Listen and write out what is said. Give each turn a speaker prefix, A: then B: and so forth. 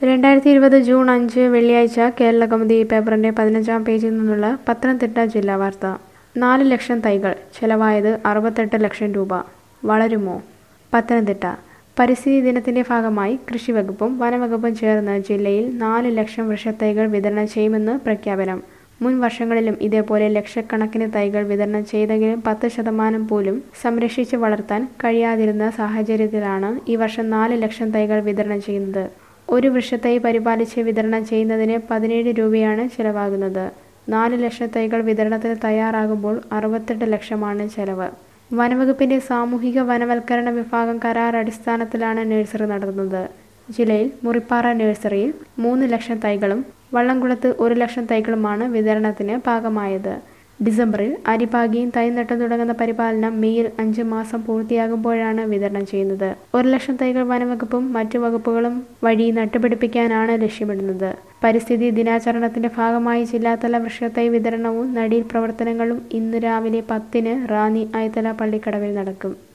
A: രണ്ടായിരത്തി ഇരുപത് ജൂൺ അഞ്ച് വെള്ളിയാഴ്ച കേരള കൗമുദി പേപ്പറിന്റെ പതിനഞ്ചാം പേജിൽ നിന്നുള്ള പത്തനംതിട്ട ജില്ലാ വാർത്ത നാല് ലക്ഷം തൈകൾ ചെലവായത് അറുപത്തെട്ട് ലക്ഷം രൂപ വളരുമോ പത്തനംതിട്ട പരിസ്ഥിതി ദിനത്തിന്റെ ഭാഗമായി കൃഷിവകുപ്പും വനവകുപ്പും ചേർന്ന് ജില്ലയിൽ നാല് ലക്ഷം വൃക്ഷത്തൈകൾ വിതരണം ചെയ്യുമെന്ന് പ്രഖ്യാപനം മുൻ വർഷങ്ങളിലും ഇതേപോലെ ലക്ഷക്കണക്കിന് തൈകൾ വിതരണം ചെയ്തെങ്കിലും പത്ത് ശതമാനം പോലും സംരക്ഷിച്ച് വളർത്താൻ കഴിയാതിരുന്ന സാഹചര്യത്തിലാണ് ഈ വർഷം നാല് ലക്ഷം തൈകൾ വിതരണം ചെയ്യുന്നത് ഒരു വൃക്ഷത്തൈ പരിപാലിച്ച് വിതരണം ചെയ്യുന്നതിന് പതിനേഴ് രൂപയാണ് ചിലവാകുന്നത് നാല് ലക്ഷം തൈകൾ വിതരണത്തിന് തയ്യാറാകുമ്പോൾ അറുപത്തെട്ട് ലക്ഷമാണ് ചെലവ് വനവകുപ്പിന്റെ സാമൂഹിക വനവൽക്കരണ വിഭാഗം കരാർ അടിസ്ഥാനത്തിലാണ് നഴ്സറി നടത്തുന്നത് ജില്ലയിൽ മുറിപ്പാറ നഴ്സറിയിൽ മൂന്ന് ലക്ഷം തൈകളും വള്ളംകുളത്ത് ഒരു ലക്ഷം തൈകളുമാണ് വിതരണത്തിന് പാകമായത് ഡിസംബറിൽ അരിപാകിയും തൈ നട്ടു തുടങ്ങുന്ന പരിപാലനം മെയ്യിൽ അഞ്ച് മാസം പൂർത്തിയാകുമ്പോഴാണ് വിതരണം ചെയ്യുന്നത് ഒരു ലക്ഷം തൈകൾ വനവകുപ്പും മറ്റു വകുപ്പുകളും വഴി നട്ടുപിടിപ്പിക്കാനാണ് ലക്ഷ്യമിടുന്നത് പരിസ്ഥിതി ദിനാചരണത്തിന്റെ ഭാഗമായി ജില്ലാതല വൃക്ഷത്തൈ വിതരണവും നടീൽ പ്രവർത്തനങ്ങളും ഇന്ന് രാവിലെ പത്തിന് റാന്നി ഐത്തല പള്ളിക്കടവിൽ നടക്കും